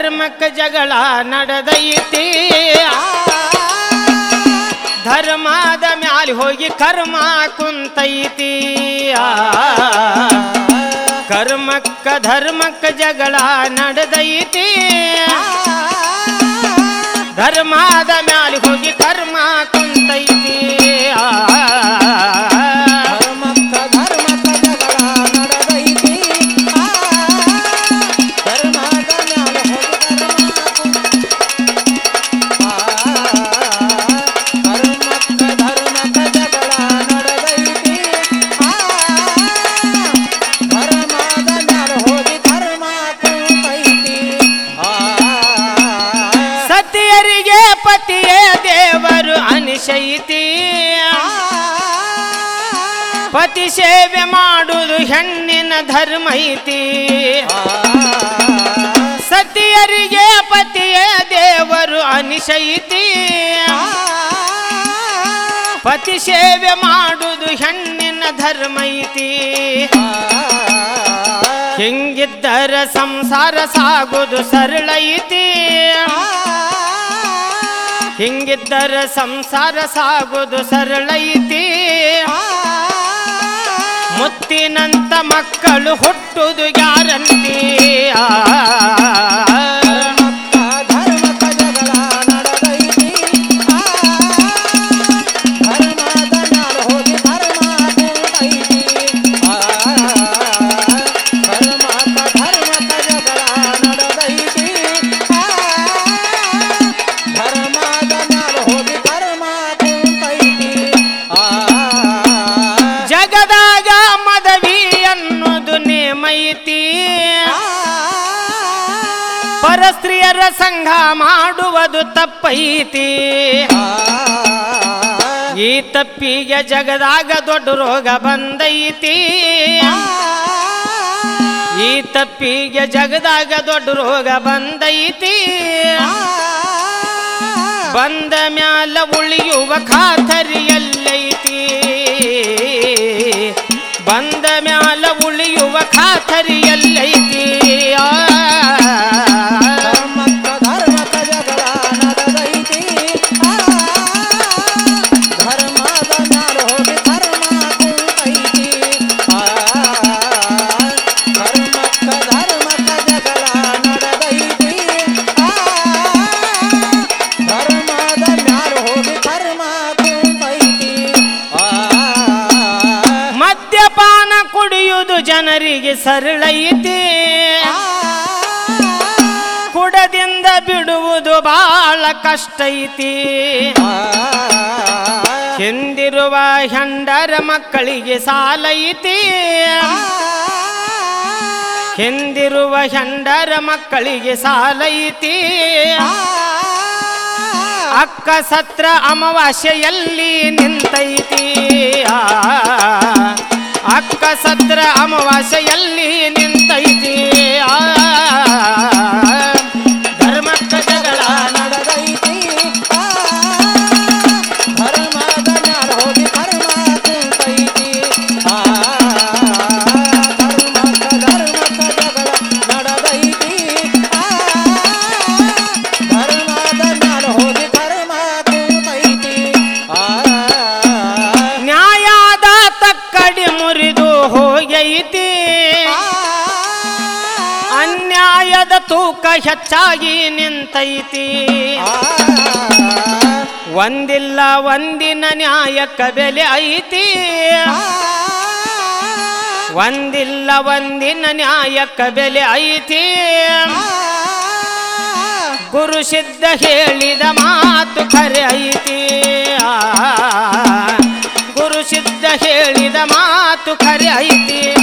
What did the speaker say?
ಧರ್ಮಕ್ಕ ಜಗಳ ನಡೆದೈತಿ ಧರ್ಮದ ಮ್ಯಾಲ ಹೋಗಿ ಕರ್ಮ ಕುಂತೈತಿ ಆ, ಕರ್ಮಕ್ಕ ಧರ್ಮಕ್ಕ ಜಗಳ ನಡೆದೈತಿ ಧರ್ಮದ ಮ್ಯಾಲ ಹೋಗಿ ಕರ್ಮ ಕುಂತೈತಿ ಆ, ಧರ್ಮಕ್ಕ ಧರ್ಮಕ್ಕ ಜಗಳ ನಡೆದೈತಿ ಆ, ಧರ್ಮದ ಮ್ಯಾಲ ಹೋಗಿ ಧರ್ಮ ಧರ್ಮಕ್ಕ ಧರ್ಮಕ್ಕ ಜಗಳ ನಡೆದೈತಿ ಆ, ಧರ್ಮದ ಮ್ಯಾಲ ಹೋಗಿ ಧರ್ಮ ಕುಂತೈತಿ ಆ, ಸತಿಯರಿಗೆ ಪತಿಯೇ ದೇವರು ಅನಿಶೈತಿ ಪತಿ ಸೇವೆ ಮಾಡುವುದು ಹೆಣ್ಣಿನ ಧರ್ಮ ಐತಿ ಸತಿಯರಿಗೆ ಪತಿಯೇ ದೇವರು ಅನಿಶೈತಿ ಪತಿ ಸೇವೆ ಮಾಡುವುದು ಹೆಣ್ಣಿನ ಧರ್ಮ ಐತಿ ಹಿಂಗಿದ್ದರ ಸಂಸಾರ ಸಾಗುವುದು ಸರಳ ಐತಿ ಹಿಂಗಿದ್ದರ ಸಂಸಾರ ಸಾಗುವುದು ಸರಳ ಐತಿ ಮುತ್ತಿನಂತ ಮಕ್ಕಳು ಹುಟ್ಟುದು ಗ್ಯಾರಂಟಿ ಆ. ಧರ್ಮಕ್ಕ ಜಗಳ ನಡೆದೈತಿ ಆ, ಧರ್ಮದ ಮ್ಯಾಲ ಹೋಗಿ ಧರ್ಮ ಕುಂತೈತಿ ಆ, ಧರ್ಮಕ್ಕ ಧರ್ಮಕ್ಕ ಜಗಳ ನಡೆದೈತಿ ಆ, ಧರ್ಮದ ಮ್ಯಾಲ ಹೋಗಿ ಧರ್ಮ ಕುಂತೈತಿ ಆ, ಜಗದಾಗ ಮದವಿ ಅನ್ನೋದು ನೇಮೈತಿ ಪರಸ್ತ್ರೀಯರ ಸಂಘ ಮಾಡುವುದು ತಪ್ಪೈತಿ ಈ ತಪ್ಪಿಗೆ ಜಗದಾಗ ದೊಡ್ಡ ರೋಗ ಬಂದೈತಿ ಈ ತಪ್ಪಿಗೆ ಜಗದಾಗ ದೊಡ್ಡ ರೋಗ ಬಂದೈತಿ ಬಂದ ಮ್ಯಾಲ ಉಳಿಯುವ ಖಾತರಿ ಎಲ್ಲೈತಿ ಬಂದ ಮ್ಯಾಲ ಉಳಿಯುವ ಖಾತರಿ ಎಲ್ಲೈತಿ ಆ. ಧರ್ಮಕ್ಕ ಧರ್ಮಕ್ಕ ಜಗಳ ನಡೆದೈತಿ ಆ, ಧರ್ಮದ ಮ್ಯಾಲ ಹೋಗಿ ಧರ್ಮ ಕುಂತೈತಿ ಆ, ಧರ್ಮಕ್ಕ ಧರ್ಮಕ್ಕ ಜಗಳ ನಡೆದೈತಿ ಆ, ಧರ್ಮದ ಮ್ಯಾಲ ಹೋಗಿ ಧರ್ಮ ಕುಂತೈತಿ ಆ, ಮದ್ಯಪಾನ ಕುಡಿಯುವುದು ಜನರಿಗೆ ಸರಳೈತಿ ಕುಡದಿಂದ ಬಿಡುವುದು ಬಹಳ ಕಷ್ಟ ಐತಿ ಹಿಂದಿರುವ ಹೆಂಡರ ಮಕ್ಕಳಿಗೆ ಸಾಲ ಐತಿ ಹಿಂದಿರುವ ಹೆಂಡರ ಮಕ್ಕಳಿಗೆ ಸಾಲ ಐತಿ ಅಕ್ಕ ಸತ್ರ ಅಮಾವಾಸ್ಯೆಯಲ್ಲಿ ನಿಂತೈತಿ ಆ, ಅಕ್ಕ ಸತ್ರ ಅಮಾವಾಸ್ಯೆಯಲ್ಲಿ ನಿಂತೈತಿ ಆ, ಧರ್ಮಕ್ಕ ಜಗಳ ನಡೆದೈತಿ ಆ, ಧರ್ಮದ ಮ್ಯಾಲ ಹೋಗಿ ಧರ್ಮ ಕುಂತೈತಿ ಆ, ಧರ್ಮಕ್ಕ ಧರ್ಮಕ್ಕ ಜಗಳ ನಡೆದೈತಿ ಆ, ಧರ್ಮದ ಮ್ಯಾಲ ಹೋಗಿ ಧರ್ಮ ಕುಂತೈತಿ ಆ, ನ್ಯಾಯದ ತಕ್ಕಡಿ ಮುರಿದು ಹೋಗೈತಿ ಅನ್ಯಾಯದ ತೂಕ ಹೆಚ್ಚಾಗಿ ನಿಂತೈತಿ ಒಂದಿಲ್ಲ ಒಂದಿನ ನ್ಯಾಯಕ್ಕ ಬೆಲೆ ಐತಿ ಒಂದಿಲ್ಲ ಒಂದಿನ ನ್ಯಾಯಕ್ಕ ಬೆಲೆ ಐತಿ ಗುರು ಸಿದ್ಧ ಹೇಳಿದ ಮಾತು ಖರೆ ಐತಿ ಆ, ಗುರು ಸಿದ್ಧ ಹೇಳಿದ ಮಾತು ಖರೆ ಐತಿ